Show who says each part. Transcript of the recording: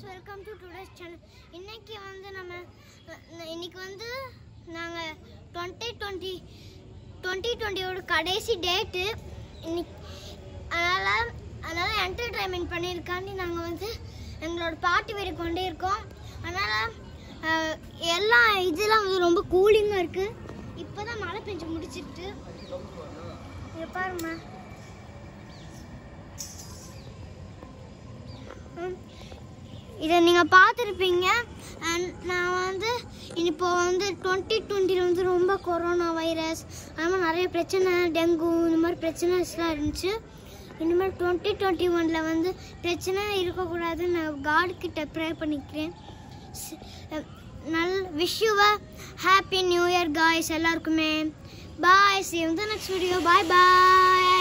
Speaker 1: Welcome to today's channel இன்னைக்கு வந்து நம்ம அஹ், இன்னைக்கு வந்து நாங்கள் டுவெண்ட்டி டுவெண்ட்டி டுவெண்ட்டி டுவெண்ட்டியோட கடைசி டேட்டு இன்னைக்கு அதனால் அதனால் என்டர்டைன்மெண்ட் பண்ணியிருக்காண்டி நாங்கள் வந்து எங்களோட பாட்டு வீடு கொண்டே இருக்கோம் அதனால் எல்லா இதெல்லாம் வந்து ரொம்ப கூலிங்காக இருக்குது இப்போ தான் மழை பெஞ்சு முடிச்சிட்டு இங்க பாருங்க ம். இதை நீங்கள் பார்த்துருப்பீங்க அண்ட் நான் வந்து இப்போ வந்து டுவெண்ட்டி டுவெண்ட்டியில் வந்து ரொம்ப கொரோனா வைரஸ் அது மாதிரி நிறைய பிரச்சனை டெங்கு இந்த மாதிரி பிரச்சனைஸ்லாம் இருந்துச்சு இனிமேல் டுவெண்ட்டி டுவெண்ட்டி ஒனில் வந்து பிரச்சனை இருக்கக்கூடாதுன்னு நான் காட் கிட்ட ப்ரே பண்ணிக்கிறேன் ஸ்- அஹ் நல் wish you happy new year guys எல்லாருக்குமே பாய் சி வந்து நெக்ஸ்ட் வீடியோ பாய் பாய்